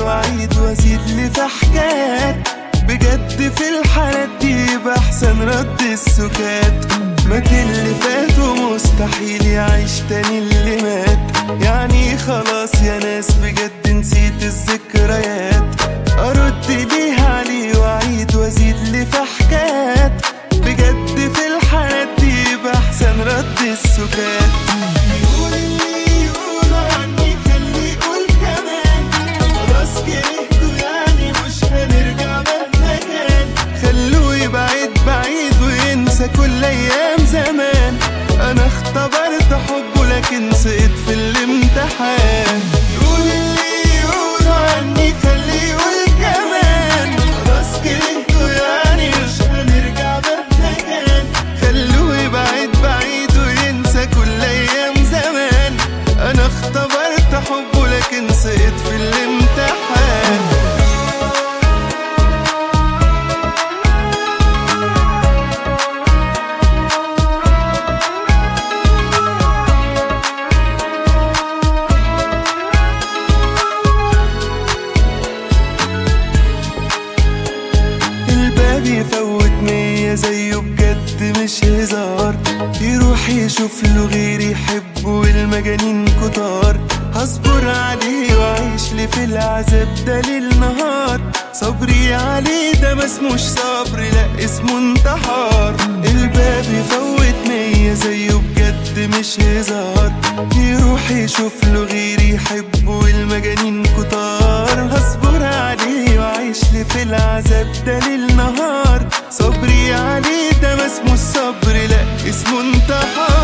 عليه وأعيد وأزيد لي في حكايات بجد في الحالات دي بأحسن رد السكات مات اللي فات ومستحيل يعيش تاني اللي مات يعني خلاص يا ناس بجد نسيت الذكريات أرد ليه عليه وأعيد وأزيد لي في حكايات بجد في الحالات دي بأحسن رد السكات يقول اللي يقول عني خليه يقول كمان خلاص كرهته يعني مش هنرجع مهما كان خلوه يبعد بعيد وينسى كل ايام زمان انا اختبرت حبه لكن سقط في الامتحان يقول اللي يقول عني خليه يقول كمان خلاص كرهته يعني مش هنرجع مهما كان خلوه يبعد بعيد وينسى كل ايام زمان انا اختبرت حبه لكن سقط في الامتحان الباب يفوت مية زيه بجد مش هزار يروح يشوف له غير يحبه والمجانين كتار هصبر عليه واعيش لي في العذاب ده ليل نهار صبري عليه ده ما اسموش صبر لا اسمه انتحار الباب يفوت مية زيه بجد مش هزار يروح يشوف له غير يحبه والمجانين كتار هصبر عليه واعيش لي في العذاب ده ليل نهار صبري عليه ده ما اسمه الصبر لا اسمه انتحار